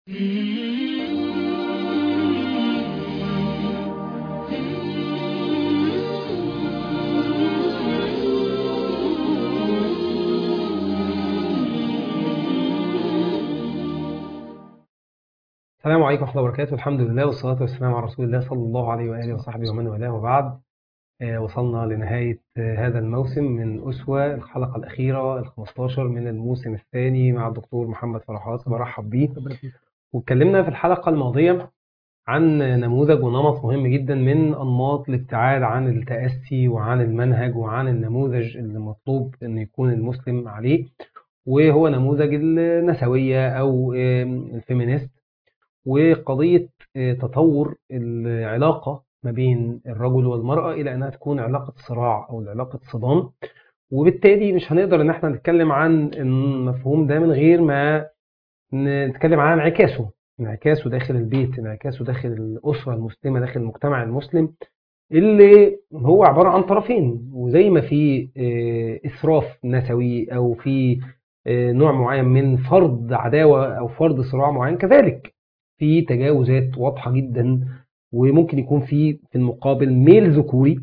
السلام عليكم ورحمة الله وبركاته الحمد لله والصلاة والسلام على رسول الله صلى الله عليه وآله وصحبه ومن والاه وبعد آه، وصلنا لنهاية آه، هذا الموسم من أسوة الحلقة الأخيرة ال 15 من الموسم الثاني مع الدكتور محمد فرحات برحب بيه واتكلمنا في الحلقة الماضية عن نموذج ونمط مهم جدا من أنماط الابتعاد عن التأسي وعن المنهج وعن النموذج اللي مطلوب أن يكون المسلم عليه وهو نموذج النسوية أو آه، الفيمينيست وقضية آه، تطور العلاقة ما بين الرجل والمرأة إلى أنها تكون علاقة صراع أو علاقة صدام وبالتالي مش هنقدر إن احنا نتكلم عن المفهوم ده من غير ما نتكلم عن انعكاسه انعكاسه داخل البيت انعكاسه داخل الأسرة المسلمة داخل المجتمع المسلم اللي هو عبارة عن طرفين وزي ما في آه، إسراف نسوي أو في آه، نوع معين من فرض عداوة أو فرض صراع معين كذلك في تجاوزات واضحة جدا وممكن يكون في في المقابل ميل ذكوري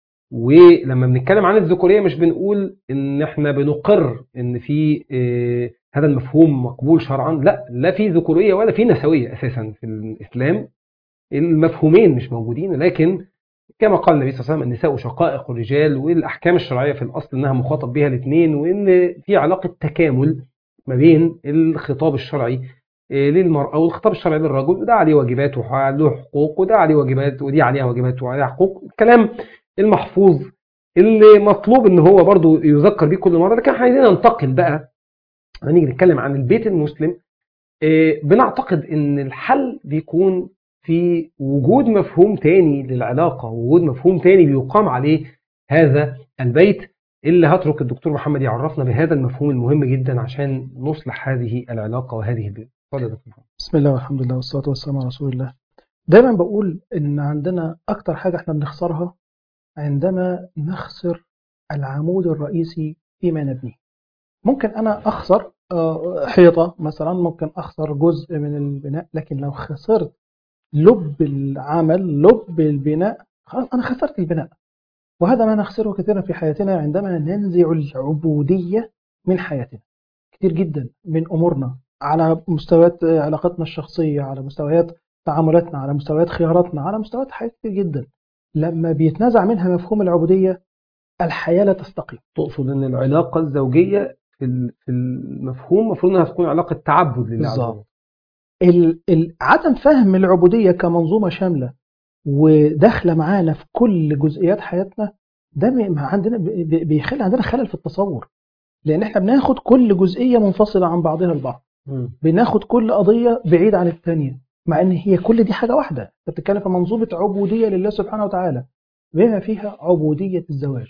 ولما بنتكلم عن الذكورية مش بنقول ان احنا بنقر ان في آه، هذا المفهوم مقبول شرعا لا لا في ذكورية ولا في نسوية اساسا في الاسلام المفهومين مش موجودين لكن كما قال النبي صلى الله عليه وسلم النساء شقائق الرجال والاحكام الشرعيه في الاصل انها مخاطب بها الاثنين وان في علاقه تكامل ما بين الخطاب الشرعي إيه، للمرأة والخطاب الشرعي للرجل وده عليه واجبات وله حقوق وده عليه واجبات ودي عليها واجبات وعليها حقوق الكلام المحفوظ اللي مطلوب ان هو برضو يذكر بيه كل مرة لكن عايزين ننتقل بقى هنيجي نتكلم عن البيت المسلم إيه، بنعتقد ان الحل بيكون في وجود مفهوم تاني للعلاقة ووجود مفهوم تاني بيقام عليه هذا البيت اللي هترك الدكتور محمد يعرفنا بهذا المفهوم المهم جدا عشان نصلح هذه العلاقة وهذه البيت اتفضل يا دكتور محمد بسم الله والحمد لله والصلاة والسلام على رسول الله دايما بقول إن عندنا أكتر حاجة إحنا بنخسرها عندما نخسر العمود الرئيسي فيما نبنيه ممكن أنا أخسر آه، حيطة مثلا ممكن أخسر جزء من البناء لكن لو خسرت لب العمل لب البناء خلاص أنا خسرت البناء وهذا ما نخسره كثيرا في حياتنا عندما ننزع العبودية من حياتنا كتير جدا من أمورنا على مستويات علاقاتنا الشخصية على مستويات تعاملاتنا على مستويات خياراتنا على مستويات حاجات كتير جدا لما بيتنازع منها مفهوم العبودية الحياة لا تستقيم تقصد ان العلاقة الزوجية في ال- في المفهوم المفروض انها تكون علاقة تعبد لله عز بالظبط. وجل ال- ال- عدم فهم العبودية كمنظومة شاملة وداخلة معانا في كل جزئيات حياتنا ده بي- ما عندنا بي- بيخلي عندنا خلل في التصور لأن احنا بناخد كل جزئية منفصلة عن بعضها البعض مم. بناخد كل قضية بعيد عن الثانية مع ان هي كل دي حاجة واحدة انت بتتكلم في منظومة عبودية لله سبحانه وتعالى بما فيها عبودية الزواج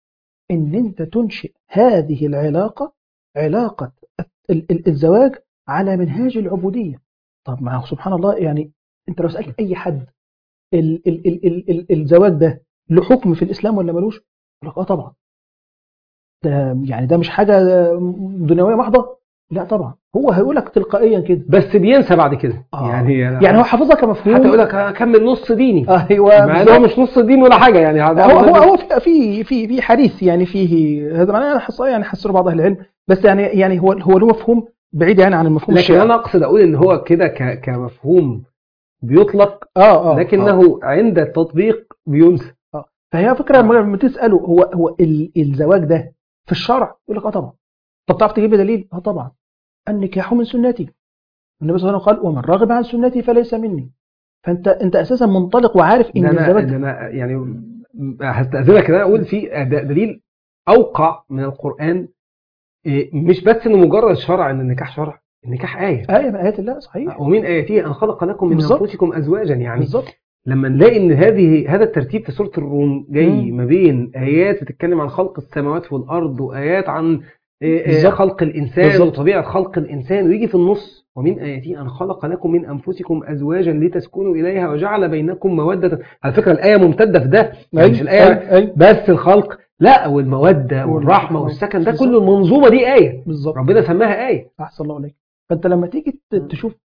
ان انت تنشئ هذه العلاقة علاقة ال- ال- الزواج على منهاج العبودية طب ما هو سبحان الله يعني انت لو سألت اي حد ال ال ال ال ال الزواج ده له حكم في الاسلام ولا ملوش؟ يقول لك اه طبعا ده يعني ده مش حاجة دنيوية محضة لا طبعا هو هيقول لك تلقائيا كده بس بينسى بعد كده آه. يعني يعني هو حافظها كمفهوم حتى يقول لك هكمل نص ديني ايوه مع ان هو مش نص دين ولا حاجة يعني هو هو هو في في في في حديث يعني فيه هذا معناه حص يعني حسره بعض اهل العلم بس يعني يعني هو هو له مفهوم بعيد يعني عن المفهوم لكن الشائع. انا اقصد اقول ان هو كده ك- كمفهوم بيطلق اه اه لكنه عند التطبيق بينسى فهي فكره لما تساله هو هو ال- الزواج ده في الشرع يقول لك اه طبعا طب تعرف تجيب لي دليل؟ اه طبعا النكاح من سنتي النبي صلى الله عليه وسلم قال ومن رغب عن سنتي فليس مني فانت انت اساسا منطلق وعارف ان ده انا الزواج ده انا يعني هستأذنك ان انا اقول في د- دليل اوقع من القرآن إيه، مش بس انه مجرد شرع ان النكاح شرع النكاح آية ايه من ايات الله صحيح ومن آياته أن خلق لكم من بالظبط. أنفسكم أزواجا يعني بالظبط لما نلاقي ان هذه هذا الترتيب في سورة الروم جاي مم. ما بين آيات بتتكلم عن خلق السماوات والأرض وآيات عن إيه، إيه، بالظبط. خلق الإنسان بالظبط. وطبيعة خلق الإنسان ويجي في النص ومن آياته أن خلق لكم من أنفسكم أزواجا لتسكنوا إليها وجعل بينكم مودة على فكرة الآية ممتدة في ده يعني مش الآية أي أي بس الخلق لا والمودة والرحمة والسكن ده كله المنظومة دي آية بالظبط ربنا سماها آية احسن الله عليك فانت لما تيجي ت- مم. تشوف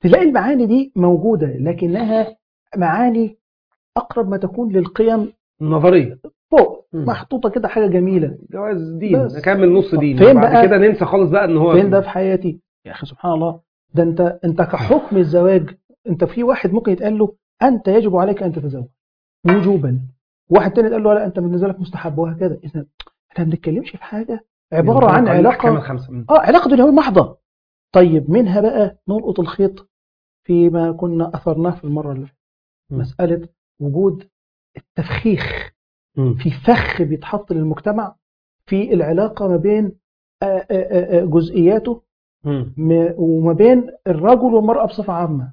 تلاقي المعاني دي موجودة لكنها معاني أقرب ما تكون للقيم النظريه فوق مم. محطوطة كده حاجة جميلة جواز دين بس. نكمل نص دين فين وبعد بقى- كده ننسى خالص بقى ان هو فين ده في حياتي يا أخي سبحان الله ده أنت أنت كحكم الزواج أنت في واحد ممكن يتقال له أنت يجب عليك أن تتزوج وجوبا واحد تاني يتقال له لا أنت بالنسبة لك مستحب وهكذا إذا إحنا ما بنتكلمش في حاجة عبارة عن الأحكام علاقة الخمسه مم. اه علاقة دنيوية محضة طيب منها بقى نلقط الخيط فيما كنا أثرناه في المرة اللي فاتت مم. مسألة وجود التفخيخ مم. في فخ بيتحط للمجتمع في العلاقة ما بين آه، آه، آه، آه، جزئياته مم. م- وما بين الرجل والمرأة بصفة عامة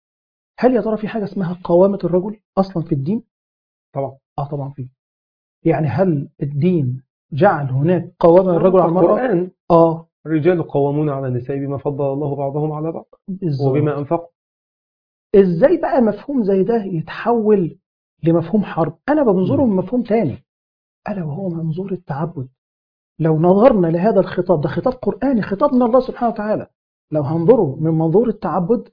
هل يا ترى في حاجة اسمها قوامة الرجل أصلا في الدين؟ طبعا اه طبعا في يعني هل الدين جعل هناك قوامة الرجل على المرأة؟ القرآن اه الرجال قوامون على النساء بما فضل الله بعضهم على بعض بالظبط وبما انفقوا ازاي بقى مفهوم زي ده يتحول لمفهوم حرب انا بنظره من مفهوم تاني الا وهو منظور التعبد لو نظرنا لهذا الخطاب ده خطاب قرآني خطاب من الله سبحانه وتعالى لو هنظره من منظور التعبد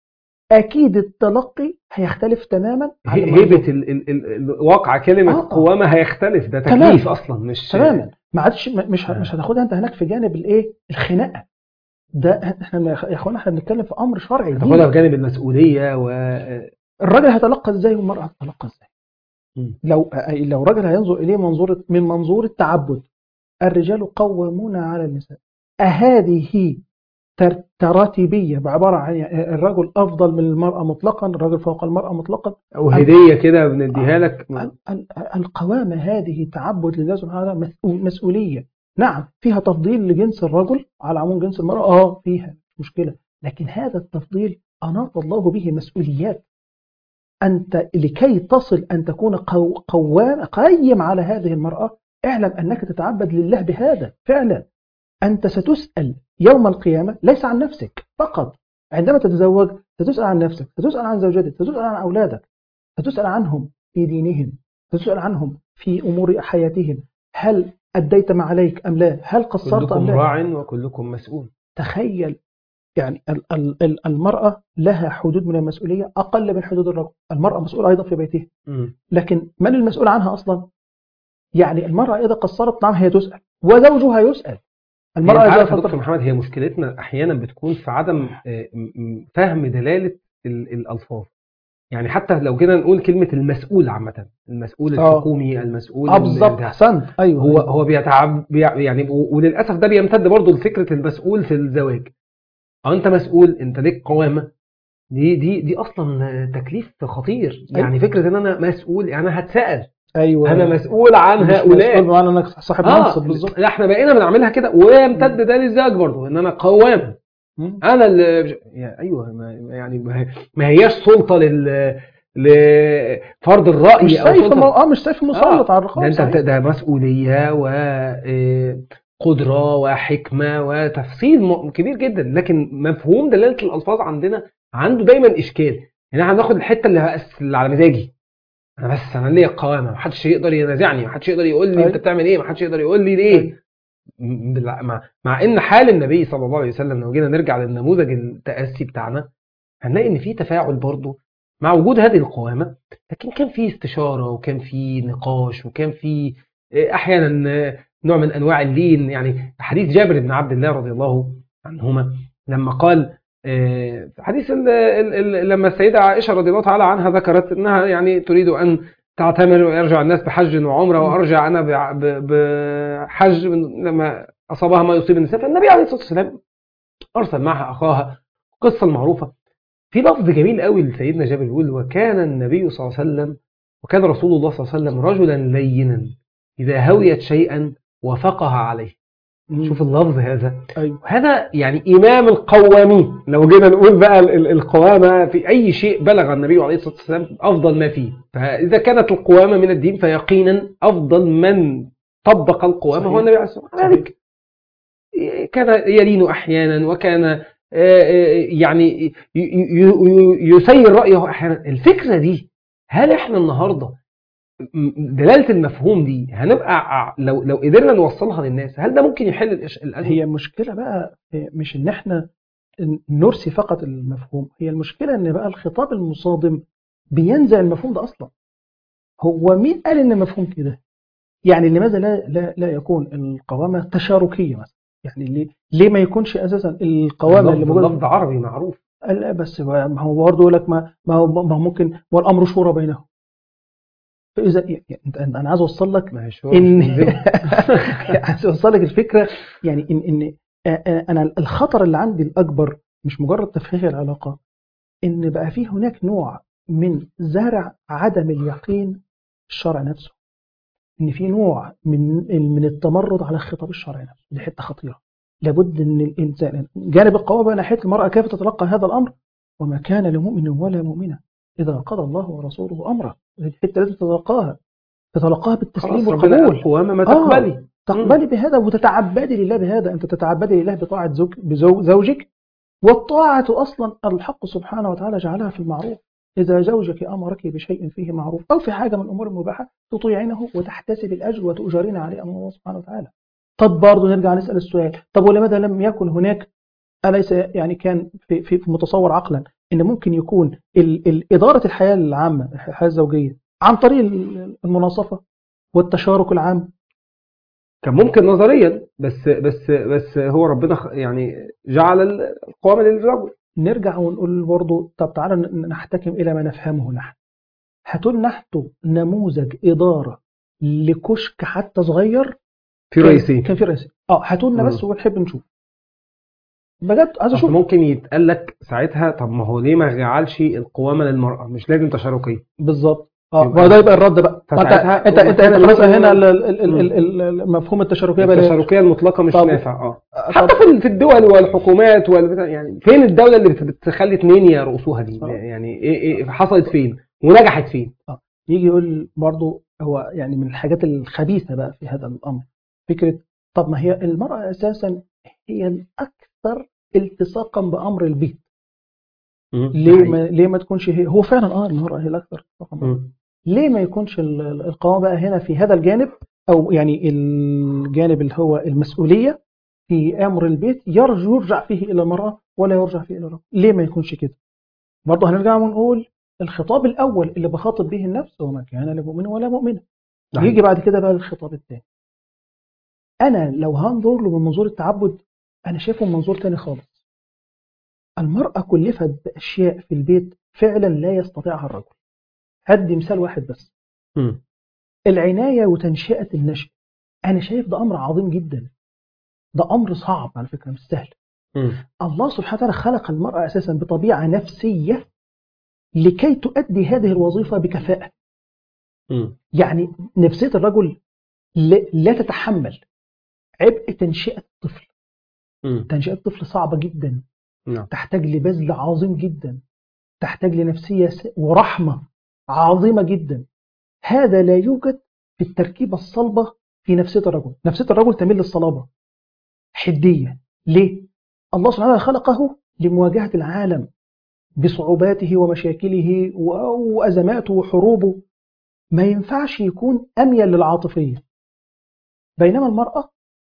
اكيد التلقي هيختلف تماما عن هي- المنظور. هيبه ال- ال- ال- ال- واقع كلمه آه. قوامه هيختلف ده تمام. تكليف اصلا مش تماما ما عادش م- مش ه- آه. مش هتاخدها انت هناك في جانب الايه الخناقه ده احنا يا اخوانا احنا بنتكلم في امر شرعي تاخدها ديني. في جانب المسؤوليه و الراجل هيتلقى ازاي والمرأة هتتلقى ازاي مم. لو لو راجل هينظر اليه منظور من منظور التعبد الرجال قوامون على النساء أهذه تر- تراتيبية بعبارة عن الرجل أفضل من المرأة مطلقا الرجل فوق المرأة مطلقا او هديه كده بنديها لك ال- ال- القوامة هذه تعبد لله سبحانه وتعالى مسؤول- مسؤولية نعم فيها تفضيل لجنس الرجل على عموم جنس المرأة اه فيها مش مشكلة لكن هذا التفضيل أناط الله به مسؤوليات أنت لكي تصل أن تكون قو- قوام قيم على هذه المرأة اعلم أنك تتعبد لله بهذا فعلا أنت ستسأل يوم القيامة ليس عن نفسك فقط عندما تتزوج ستسأل عن نفسك ستسأل عن زوجتك ستسأل عن أولادك ستسأل عنهم في دينهم ستسأل عنهم في أمور حياتهم هل أديت ما عليك أم لا هل قصرت أم كلكم لا راع وكلكم مسؤول تخيل يعني ال- ال- ال- المرأة لها حدود من المسؤولية أقل من حدود الرجل المرأة مسؤولة أيضا في بيتها مم. لكن من المسؤول عنها أصلا يعني المرأة إذا قصرت نعم هي تسأل وزوجها يسأل المرأة المرأة إذا عارف يا دكتور فطرت محمد هي مشكلتنا احيانا بتكون في عدم آه، م- م- فهم دلاله ال- الالفاظ يعني حتى لو كده نقول كلمه المسؤول عامه المسؤول آه. الحكومي المسؤول اه ال- بالظبط ده. أحسنت أيوه هو هو بيتعب بيع- يعني و- وللاسف ده بيمتد برضه لفكره المسؤول في الزواج اه انت مسؤول انت ليك قوامه دي دي دي اصلا تكليف خطير يعني فكره ان انا مسؤول يعني انا هتسال أيوه انا مسؤول عن مش مسؤول هؤلاء بمعنى أنك صاحب اه منصب بالظبط لا احنا بقينا بنعملها كده ويمتد ده للزواج برضه ان انا قوام مم. انا اللي يا ايوه ما يعني ما هي- ما هياش سلطه لل لفرض الراي مش او سيف سلطه م- اه مش سيف مسلط على الرقاب ده انت صحيح. بت- ده مسؤوليه وقدره وحكمه وتفصيل م- كبير جدا لكن مفهوم دلاله الالفاظ عندنا عنده دايما اشكال يعني احنا هناخد الحته اللي, بس اللي على مزاجي انا بس انا ليا قوامه محدش يقدر ينازعني محدش يقدر يقول لي أيوة. انت بتعمل ايه محدش يقدر يقول لي ليه م- بالع- مع, مع ان حال النبي صلى الله عليه وسلم لو جينا نرجع للنموذج التاسي بتاعنا هنلاقي ان في تفاعل برضه مع وجود هذه القوامه لكن كان في استشاره وكان في نقاش وكان في آه، احيانا آه، نوع من انواع اللين يعني حديث جابر بن عبد الله رضي الله عنهما لما قال آه، في حديث ال- ال- ال- لما السيده عائشه رضي الله تعالى عنها ذكرت انها يعني تريد ان تعتمر ويرجع الناس بحج وعمره وارجع انا بع- ب- بحج من- لما اصابها ما يصيب النساء فالنبي عليه الصلاه والسلام ارسل معها اخاها القصه المعروفه في لفظ جميل قوي لسيدنا جابر بيقول وكان النبي صلى الله عليه وسلم وكان رسول الله صلى الله عليه وسلم رجلا لينا اذا هويت شيئا وفقه عليه مم. شوف اللفظ هذا أيوه هذا يعني إمام القوامين لو جينا نقول بقى ال- ال- القوامة في أي شيء بلغ النبي عليه الصلاة والسلام أفضل ما فيه فإذا كانت القوامة من الدين فيقينا أفضل من طبق القوامة صحيح. هو النبي عليه الصلاة والسلام ذلك كان يلين أحيانا وكان آه، آه، يعني ي- ي- ي- يسير رأيه أحيانا الفكرة دي هل إحنا النهاردة م- دلالة المفهوم دي هنبقى ع- لو لو قدرنا نوصلها للناس هل ده ممكن يحل الإش- الأزمة؟ هي المشكلة بقى مش إن إحنا نرسي فقط المفهوم هي المشكلة ان بقى الخطاب المصادم بينزع المفهوم ده اصلا هو مين قال ان المفهوم كده يعني لماذا لا لا لا يكون القوامة تشاركية مثلا يعني ليه ليه ما يكونش اساسا القوامة اللي اللفظ موجودة لفظ عربي معروف لا بس ما هو برضه يقول لك ما ما هو ما هو ممكن والامر شورى بينهم فاذا يعني انت انا عايز اوصل لك ما هي شو ان عايز اوصل لك الفكره يعني ان ان آه، آه، انا الخطر اللي عندي الاكبر مش مجرد تفخيخ العلاقه ان بقى في هناك نوع من زرع عدم اليقين في الشرع نفسه ان في نوع من من التمرد على الخطاب الشرعي نفسه دي حته خطيره لابد ان الانسان جانب القوامه ناحيه المراه كيف تتلقى هذا الامر وما كان لمؤمن ولا مؤمنه اذا قضى الله ورسوله امرا الحته لازم تتلقاها تتلقاها بالتسليم خلاص ربنا قال والقبول قوامة ما آه. تقبلي تقبلي بهذا وتتعبدي لله بهذا أنت تتعبدي لله بطاعة زوج بزو- زوجك والطاعة أصلا الحق سبحانه وتعالى جعلها في المعروف إذا زوجك أمرك بشيء فيه معروف أو في حاجة من الأمور المباحة تطيعينه وتحتسب الأجر وتؤجرين عليه أمام الله سبحانه وتعالى طب برضه نرجع نسأل السؤال طب ولماذا لم يكن هناك أليس يعني كان في, في في متصور عقلا إن ممكن يكون ال ال إدارة الحياة العامة الحياة الزوجية عن طريق ال- المناصفة والتشارك العام كان ممكن نظريا بس بس بس هو ربنا خ- يعني جعل القوامة للرجل نرجع ونقول برضه طب تعالى ن- نحتكم إلى ما نفهمه نحن هاتوا لنا انتوا نموذج إدارة لكشك حتى صغير في كان- رئيسين كان في رئيسين اه هاتوا لنا بس مم. ونحب نشوف بجد عايز أصل اشوف ممكن يتقال لك ساعتها طب ما هو ليه ما جعلش القوامة للمرأة مش لازم تشاركية بالظبط اه يبقى- ما ده يبقى الرد بقى ما انت فساعتها انت هو انت كان انت خلاص المثل هنا هنا- ال- ال- ال- ال- ال- مفهوم التشاركيه بقى ليه؟ التشاركية المطلقة مش طب- نافع اه آه، حتى طب- في في الدول والحكومات والبتاع يعني فين الدولة اللي بت- بتخلي اتنين يرقصوها دي آه. يعني ايه ايه حصلت فين ونجحت فين يجي يقول برضه هو يعني من الحاجات الخبيثه بقى في هذا الامر فكره طب ما هي المراه اساسا هي الاكثر التصاقا بامر البيت ليه ما ليه ما تكونش هي هو فعلا اه المراه هي الاكثر التصاقا بأمر مم. ليه ما يكونش ال- ال- القوامة بقى هنا في هذا الجانب أو يعني الجانب اللي هو المسؤولية في أمر البيت يرجع يرجع فيه إلى المرأة ولا يرجع فيه إلى الرجل ليه ما يكونش كده برضه هنرجع ونقول الخطاب الأول اللي بخاطب به النفس وما كان لمؤمن ولا مؤمنة ده يجي بعد كده بقى الخطاب الثاني أنا لو هنظر له من منظور التعبد أنا شايفه من منظور تاني خالص المرأة كلفت بأشياء في البيت فعلا لا يستطيعها الرجل هدي مثال واحد بس مم. العناية وتنشئة النشء أنا شايف ده أمر عظيم جدا ده أمر صعب على فكرة مش سهل مم. الله سبحانه وتعالى خلق المرأة أساسا بطبيعة نفسية لكي تؤدي هذه الوظيفة بكفاءة مم. يعني نفسية الرجل لا لا تتحمل عبء تنشئة الطفل مم. تنشئة الطفل صعبة جدا نعم تحتاج لبذل عظيم جدا تحتاج لنفسية س- ورحمة عظيمة جدا هذا لا يوجد في التركيبة الصلبة في نفسية الرجل نفسية الرجل تميل للصلابة حدية ليه؟ الله سبحانه وتعالى خلقه لمواجهة العالم بصعوباته ومشاكله و- وأزماته وحروبه ما ينفعش يكون أميل للعاطفية بينما المرأة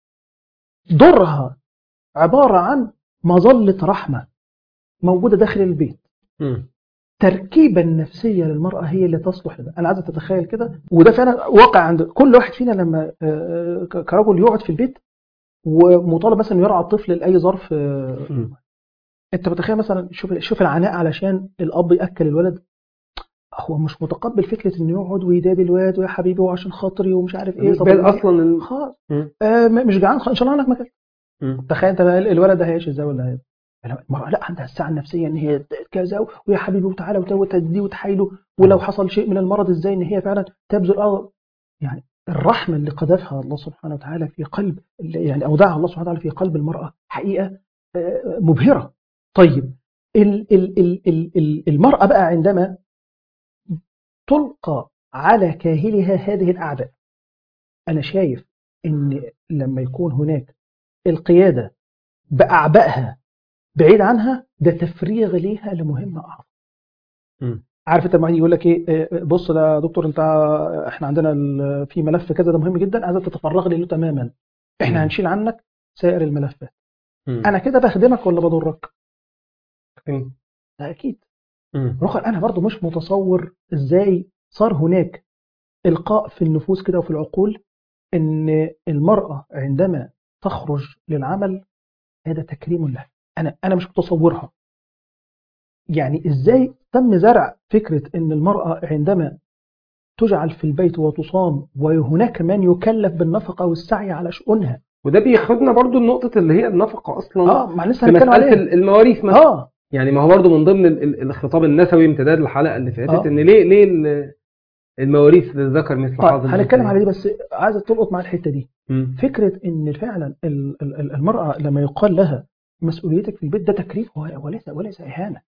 دورها عبارة عن مظلة رحمة موجودة داخل البيت مم. تركيبة النفسية للمرأة هي اللي تصلح لده أنا عايز تتخيل كده وده فعلا واقع عند كل واحد فينا لما آه، ك- كرجل يقعد في البيت ومطالب مثلا يرعى الطفل لأي ظرف آه، مم. أنت متخيل مثلا شوف شوف العناء علشان الأب يأكل الولد هو مش متقبل فكرة إنه يقعد ويدادي الولد ويا حبيبي وعشان خاطري ومش عارف إيه مش طب بال إيه؟ اصلا ال- خلاص مم. آه م- مش جعان خلاص، إن شاء الله عندك مكان مم. تخيل انت بقى الولد ده هيعيش ازاي ولا هي المرأة لا عندها الساعة النفسية ان هي كذا ويا حبيبي وتعالى وت- وتدي وتحايله ولو حصل شيء من المرض ازاي ان هي فعلا تبذل اه يعني الرحمة اللي قذفها الله سبحانه وتعالى في قلب يعني اودعها الله سبحانه وتعالى في قلب المرأة حقيقة آه، مبهرة طيب ال ال ال ال ال المرأة بقى عندما تلقى على كاهلها هذه الأعباء أنا شايف إن لما يكون هناك القيادة بأعبائها بعيد عنها ده تفريغ ليها لمهمة أعظم مم. عارف انت لما يجي يقول لك ايه إيه، بص يا دكتور انت احنا عندنا ال- في ملف كذا ده مهم جدا عايزك تتفرغ لي له تماما احنا مم. هنشيل عنك سائر الملفات مم. انا كده بخدمك ولا بضرك مم. ده اكيد مم. رخر انا برضو مش متصور ازاي صار هناك القاء في النفوس كده وفي العقول ان المراه عندما تخرج للعمل هذا تكريم لها انا انا مش متصورها يعني ازاي تم زرع فكره ان المراه عندما تجعل في البيت وتصام وهناك من يكلف بالنفقه والسعي على شؤونها وده بياخدنا برضو النقطة اللي هي النفقة أصلا اه ما لسه في هنتكلم مسألة عليها ال- المواريث مثلا اه يعني ما هو برضو من ضمن ال- ال- الخطاب النسوي امتداد الحلقة اللي فاتت آه. إن ليه ليه ال- المواريث للذكر مثل طيب حظ هنتكلم على الأنثيين؟ دي بس عايزه تلقط مع الحته دي مم. فكره ان فعلا ال- ال- ال- المراه لما يقال لها مسؤوليتك في البيت ده تكريم و- وليس وليس اهانه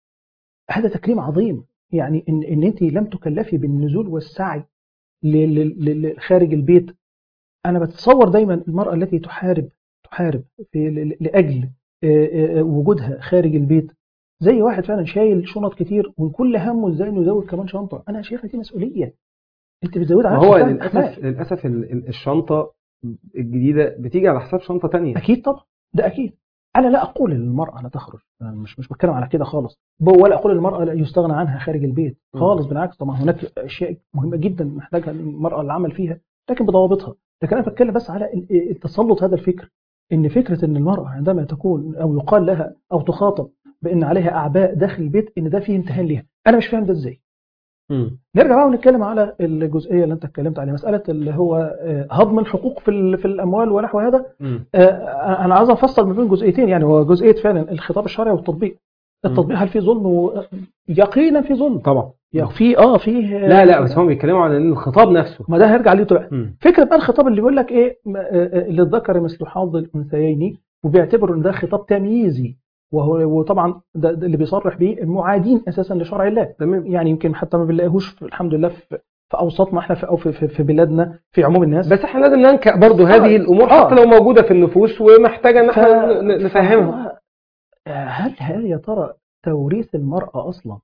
هذا تكريم عظيم يعني ان ان انت لم تكلفي بالنزول والسعي ل- ل- ل- خارج البيت انا بتصور دايما المراه التي تحارب تحارب في ل- ل- لاجل آه، آه، وجودها خارج البيت زي واحد فعلا شايل شنط كتير وكل همه ازاي انه يزود كمان شنطه انا شايفها دي مسؤوليه انت بتزود ما على هو نفسك للأسف أخلاق. للأسف ال- ال- الشنطة الجديدة بتيجي على حساب شنطة تانية اكيد طبعا ده اكيد انا لا اقول ان المراه لا تخرج أنا مش مش بتكلم على كده خالص ب- ولا اقول المراه لا يستغنى عنها خارج البيت م. خالص بالعكس طبعا هناك اشياء مهمه جدا محتاجها المراه العمل فيها لكن بضوابطها لكن انا بتكلم بس على ال- التسلط هذا الفكر ان فكره ان المراه عندما تكون او يقال لها او تخاطب بان عليها اعباء داخل البيت ان ده فيه امتهان ليها انا مش فاهم ده ازاي مم. نرجع بقى ونتكلم على الجزئيه اللي انت اتكلمت عليها مساله اللي هو آه، هضم الحقوق في ال- في الاموال ونحو هذا مم. آه، انا عايز افصل ما بين جزئيتين يعني هو جزئيه فعلا الخطاب الشرعي والتطبيق التطبيق هل في ظلم و... يقينا في ظلم طبعا يعني في اه فيه لا لا بس هم بيتكلموا عن إن الخطاب نفسه ما ده هيرجع ليه طبعا مم. فكره بقى الخطاب اللي بيقول لك ايه م- آه، آه، للذكر مثل حظ الانثيين وبيعتبر ان ده خطاب تمييزي وهو وطبعا ده, ده اللي بيصرح به المعادين اساسا لشرع الله تمام يعني يمكن حتى ما بنلاقيهوش في- الحمد لله في, في اوساطنا احنا في او في, في, في بلادنا في عموم الناس بس احنا لازم ننكأ برضو آه. هذه الامور آه. حتى لو موجوده في النفوس ومحتاجه ان ف- احنا ن- نفهمها ف- هل هل يا ترى توريث المرأة أصلا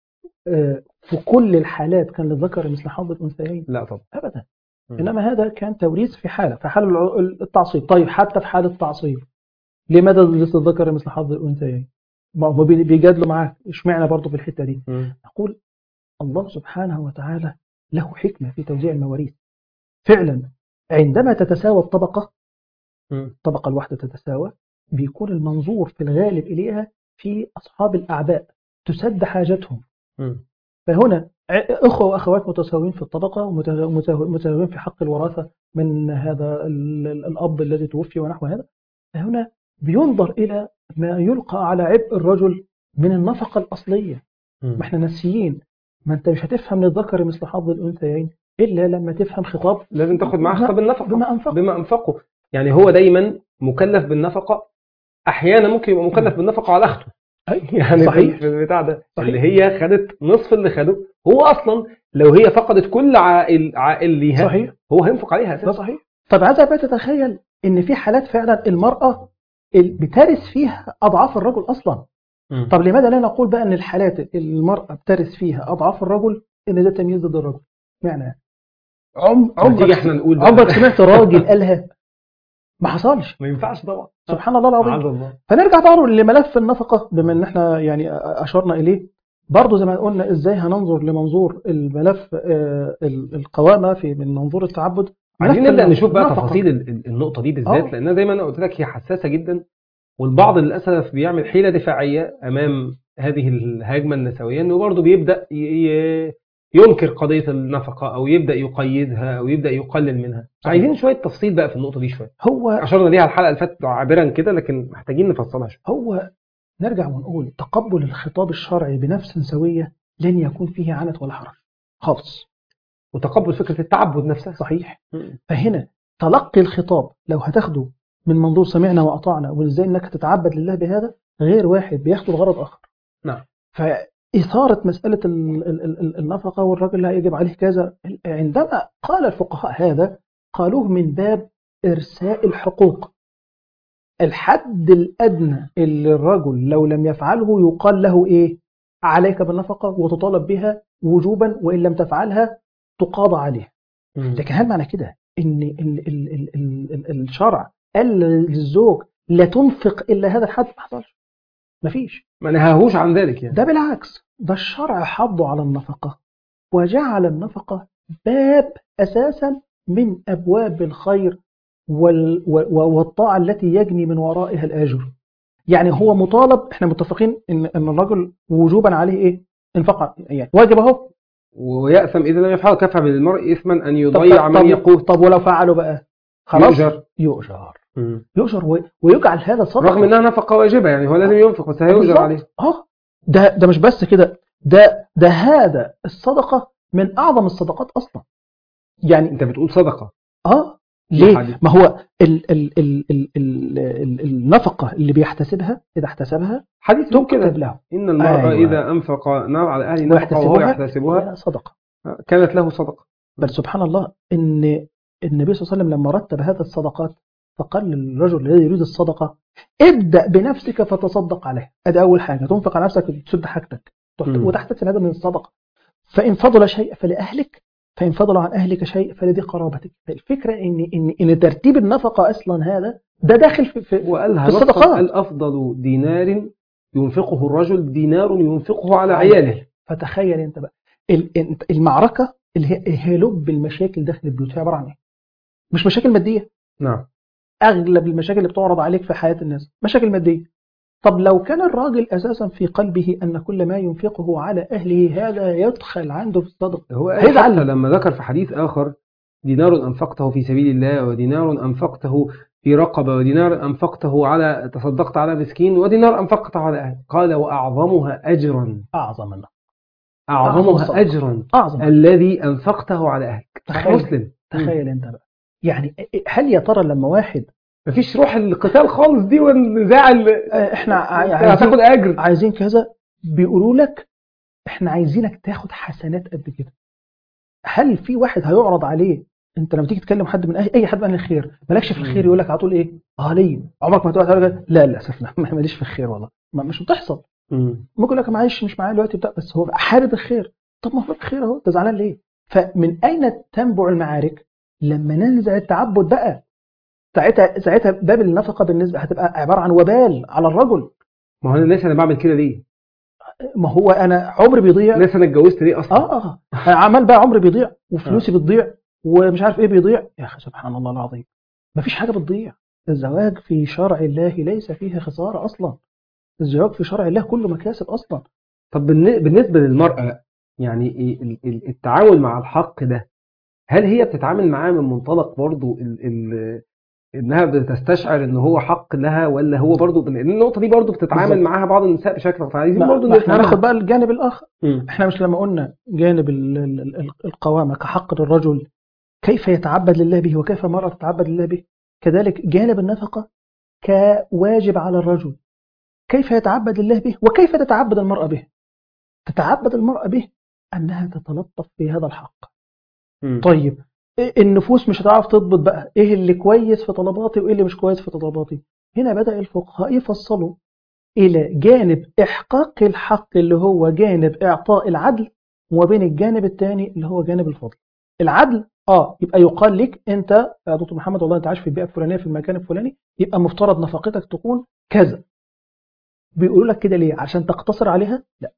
آه، في كل الحالات كان للذكر مثل حظ الأنثيين؟ لا طبعا أبدا مم. إنما هذا كان توريث في حالة في حال الع- التعصيب طيب حتى في حالة التعصيب لماذا للذكر مثل حظ الأنثيين؟ ما هو بي- بيجادلوا معاك اشمعنى برضه في الحتة دي؟ مم. نقول الله سبحانه وتعالى له حكمة في توزيع المواريث فعلا عندما تتساوى الطبقة مم. الطبقة الواحدة تتساوى بيكون المنظور في الغالب إليها في أصحاب الأعباء تسد حاجتهم مم. فهنا ع- أخوة وأخوات متساويين في الطبقة ومتساويين في حق الوراثة من هذا ال- ال- الأب الذي توفي ونحو هذا فهنا بينظر إلى ما يلقى على عبء الرجل من النفقة الأصلية مم. ما احنا ناسيين ما انت مش هتفهم للذكر مثل حظ الأنثيين إلا لما تفهم خطاب لازم تاخد معاه بما- خطاب النفقه بما أنفق بما انفقه يعني هو دايما مكلف بالنفقه احيانا ممكن يبقى مكلف بالنفقه على اخته أي، يعني صحيح. في البتاع ده صحيح. اللي هي خدت نصف اللي خده هو اصلا لو هي فقدت كل عائل عائل ليها صحيح هو هينفق عليها ده اساسا صحيح طب عايز بقى تتخيل ان في حالات فعلا المرأة ال- بترث فيها اضعاف الرجل اصلا مم. طب لماذا لا نقول بقى ان الحالات اللي المرأة بترث فيها اضعاف الرجل ان ده تمييز ضد الرجل معنى يعني عم نيجي عمرك احنا نقول بقى. عمرك سمعت راجل قالها ما حصلش ما ينفعش طبعا سبحان الله العظيم عز الله فنرجع برضه لملف النفقة بما ان احنا يعني اشرنا اليه برضه زي ما قلنا ازاي هننظر لمنظور الملف آه، ال- القوامة في من منظور التعبد عايزين ملف نبدا نشوف بقى النفقة. تفاصيل ال- ال- النقطه دي بالذات آه. لانها زي ما انا قلت لك هي حساسه جدا والبعض للاسف بيعمل حيله دفاعيه امام هذه الهجمه النسويه انه برضه بيبدا ي- ي- ينكر قضيه النفقه او يبدا يقيدها او يبدا يقلل منها صحيح. عايزين شويه تفصيل بقى في النقطه دي شويه هو اشرنا ليها الحلقه اللي فاتت عابرا كده لكن محتاجين نفصلها شويه هو نرجع ونقول تقبل الخطاب الشرعي بنفس سوية لن يكون فيه عنت ولا حرج خالص وتقبل فكره التعبد نفسها صحيح مم. فهنا تلقي الخطاب لو هتاخده من منظور سمعنا وأطعنا وازاي انك تتعبد لله بهذا غير واحد بياخده لغرض آخر نعم. فإثارة مسألة ال- ال- ال- ال- النفقة والرجل لا يجب عليه كذا عندما قال الفقهاء هذا قالوه من باب إرساء الحقوق الحد الأدنى اللي الرجل لو لم يفعله يقال له إيه عليك بالنفقة وتطالب بها وجوبا وإن لم تفعلها تقاضى عليها مم. لكن هل معنى كده ان ال ال ال ال ال الشرع قال للزوج لا تنفق الا هذا الحد ما حصلش مفيش ما نهاهوش عن ذلك يعني ده بالعكس ده الشرع حضه على النفقة وجعل النفقة باب أساسا من أبواب الخير وال و- والطاعة التي يجني من ورائها الأجر يعني هو مطالب احنا متفقين ان ان الرجل وجوبا عليه ايه انفق يعني واجب اهو ويأثم إذا لم يفعل كفى بالمرء إثما أن طب, يضيع طب, من يقوت طب ولو فعلوا بقى خلاص يؤجر يؤجر مم. يؤجر و- ويجعل هذا صدقة رغم إنها نفقة واجبة يعني هو لازم ينفق بس هيؤجر بالظبط. عليه اه ده ده مش بس كده ده ده هذا الصدقة من أعظم الصدقات أصلا يعني أنت بتقول صدقة اه في ليه؟ حديث. ما هو ال ال ال ال ال ال النفقة اللي بيحتسبها إذا احتسبها حديث بيقول تكتب كده له إن المرء أيوة. إذا أنفق نار على أهله نفقة وهو ويحتسبها يحتسبها هي صدقة كانت له صدقة بل سبحان الله إن النبي صلى الله عليه وسلم لما رتب هذه الصدقات فقال للرجل الذي يريد الصدقة ابدأ بنفسك فتصدق عليها ادي أول حاجة تنفق على نفسك وتسد حاجتك مم. وتحتسب هذا من الصدقة فإن فضل شيء فلأهلك فإن فضل عن أهلك شيء فلذي قرابتك الفكرة إن إن إن ترتيب النفقة أصلا هذا ده داخل في, في وقالها في نصا الصدقات. الأفضل دينار ينفقه الرجل دينار ينفقه على عياله فتخيل أنت بقى ال- انت- المعركة اللي هي هي لب المشاكل داخل البيوت هي عبارة عن إيه؟ مش مشاكل مادية نعم اغلب المشاكل اللي بتعرض عليك في حياه الناس مشاكل ماديه طب لو كان الراجل اساسا في قلبه ان كل ما ينفقه على اهله هذا يدخل عنده في الصدقه هو قال هيزعل. حتى لما ذكر في حديث آخر دينار أنفقته في سبيل الله ودينار أنفقته في رقبة ودينار أنفقته على تصدقت على مسكين ودينار أنفقته على أهل قال وأعظمها أجرا اعظم منه أعظم أعظمها صدقة. أجرا اعظم الذي أنفقته على أهلك تخيل. مسلم تخيل انت بقى يعني هل يا ترى لما واحد مفيش روح القتال خالص دي والنزاع اللي آه، احنا ع- أنت عايزين هتاخد أجر عايزين كذا بيقولوا لك احنا عايزينك تاخد حسنات قد كده هل في واحد هيعرض عليه انت لما تيجي تكلم حد من اي اي حد من اهل الخير مالكش في الخير مم. يقول لك على طول ايه اه ليه عمرك ما تقعد تقول لك لا للاسف لا ماليش في الخير والله ما مش بتحصل مم. ممكن يقول لك معلش مش معايا دلوقتي بتاع بس هو حابب الخير طب ما هو الخير اهو انت زعلان ليه فمن اين تنبع المعارك لما ننزع التعبد بقى ساعتها ساعتها باب النفقه بالنسبه هتبقى عباره عن وبال على الرجل ما هو أنا الناس أنا بعمل كده ليه؟ ما هو انا عمري بيضيع الناس أنا اتجوزت ليه أصلا؟ اه اه أنا عمال بقى عمري بيضيع وفلوسي بتضيع ومش عارف ايه بيضيع يا اخي سبحان الله العظيم مفيش حاجه بتضيع الزواج في شرع الله ليس فيه خساره اصلا الزواج في شرع الله كله مكاسب اصلا طب بالن- بالنسبة للمرأة يعني إيه ال- ال- التعامل مع الحق ده هل هي بتتعامل معاه من منطلق برضو ال ال انها بتستشعر ان هو حق لها ولا هو برضو لان النقطة دي برضو بتتعامل بالظبط. معاها بعض النساء بشكل فعايزين ما برضو ما احنا نفهمها. هناخد بقى الجانب الاخر مم. احنا مش لما قلنا جانب ال- ال- ال- القوامه كحق للرجل كيف يتعبد لله به وكيف المراه تتعبد لله به كذلك جانب النفقه كواجب على الرجل كيف يتعبد لله به وكيف تتعبد المراه به تتعبد المراه به انها تتلطف في هذا الحق مم. طيب إيه النفوس مش هتعرف تضبط بقى ايه اللي كويس في طلباتي وايه اللي مش كويس في طلباتي هنا بدأ الفقهاء يفصلوا الى جانب احقاق الحق اللي هو جانب اعطاء العدل وبين الجانب الثاني اللي هو جانب الفضل العدل اه يبقى يقال لك انت يا دكتور محمد والله انت عايش في البيئه الفلانيه في المكان الفلاني يبقى مفترض نفقتك تكون كذا بيقولوا لك كده ليه عشان تقتصر عليها لا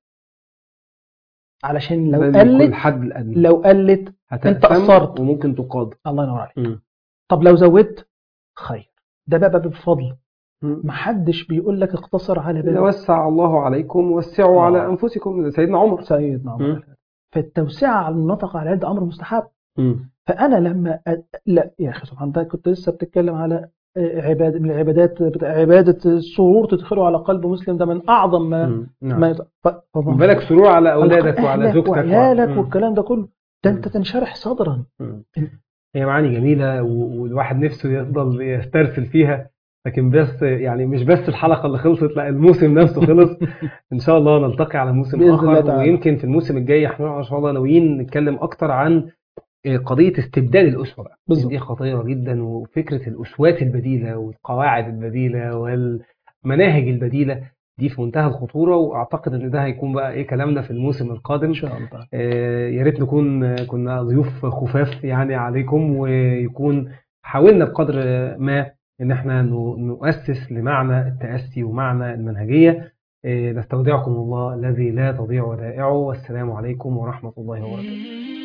علشان لو لازم يكون قلت الحد الادنى لو قلت هتأثم قصرت. وممكن تقاضى الله ينور عليك مم. طب لو زودت خير ده بقى باب الفضل مم. محدش بيقول لك اقتصر على إذا باب وسع الله عليكم وسعوا آه. على انفسكم سيدنا عمر سيدنا مم. عمر فالتوسعة على النطق على اليد أمر مستحب مم. فأنا لما أ... لا يا أخي سبحان الله كنت لسه بتتكلم على آه، عبادة من العبادات بتاع عبادة السرور تدخله على قلب مسلم ده من أعظم ما مم. نعم ما يط- ف... ف... خد بالك سرور على اولادك وعلى أهلك زوجتك وعيالك مم. والكلام ده كله ده مم. أنت تنشرح صدرا مم. هي معاني جميلة و- والواحد نفسه يفضل يسترسل فيها لكن بس يعني مش بس الحلقة اللي خلصت لا الموسم نفسه خلص إن شاء الله نلتقي على موسم بإذن الله آخر تعالى. ويمكن في الموسم الجاي احنا إن شاء الله ناويين نتكلم أكتر عن قضية استبدال الأسوة بقى بالظبط. دي خطيرة جدا وفكرة الأسوات البديلة والقواعد البديلة والمناهج البديلة دي في منتهى الخطورة وأعتقد إن ده هيكون بقى إيه كلامنا في الموسم القادم إن شاء الله تعالى. آه، يا ريت نكون آه، كنا ضيوف خفاف يعني عليكم ويكون حاولنا بقدر ما ان احنا ن- نؤسس لمعنى التأسي ومعنى المنهجية آه، نستودعكم الله الذي لا تضيع ودائعه والسلام عليكم ورحمة الله وبركاته